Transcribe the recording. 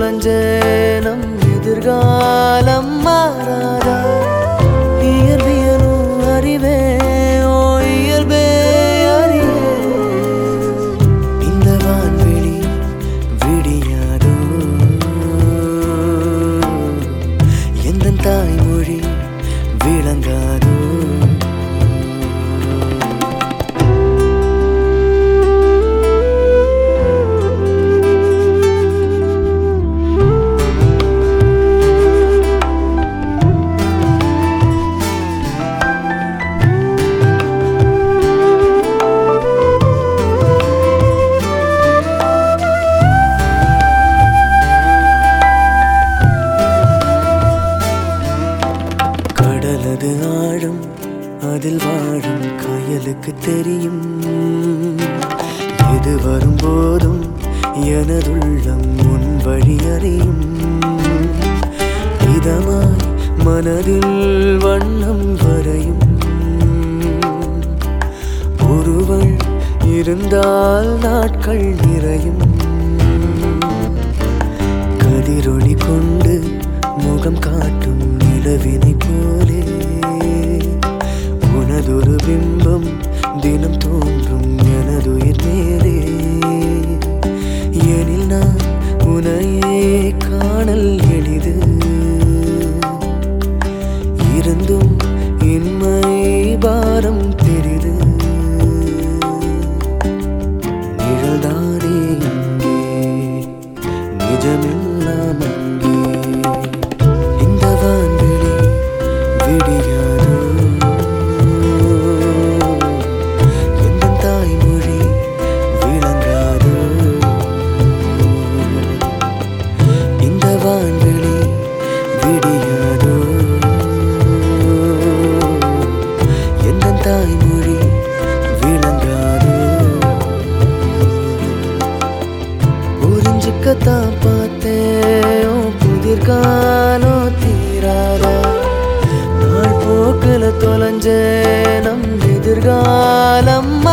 தொலைஞ்சே நம் எதிர்காலம் மாறாதா இயற்பியலும் அறிவே ஓ இயல்பே அறிவே இந்த வான்வெளி விடியாதோ எந்த தாய்மொழி விளங்காதோ கடலது ஆழம் அதில் வாழும் கயலுக்கு தெரியும் எது வரும்போதும் எனதுள்ளம் உன் வழி அறியும் இதமாய் மனதில் வண்ணம் வரையும் ஒருவள் இருந்தால் நாட்கள் நிறையும் கதிரொளி கொண்டு முகம் காட்டும் நிலவினை போலே உனதொரு பிம்பம் தினம் தோன்றும் எனதுயிர் மேலே எனில் நான் உனையே காணல் எளிது இருந்தும் இன்மை பாரம் பெரிது நிழல்தானே இங்கே நிஜமெல்லாம் அங்கே இந்த வான்வெளி விடியாதோ எந்த தாய்மொழி விளங்காதோ இந்த வான்வெளி விடியாதோ எந்த தாய்மொழி விளங்காதோ புரிஞ்சுக்கத்தான் பார்த்தேன் உன் புதிர்காலோ தீராதா நாள் போக்குல தொலைஞ்சே நம் எதிர்காலம்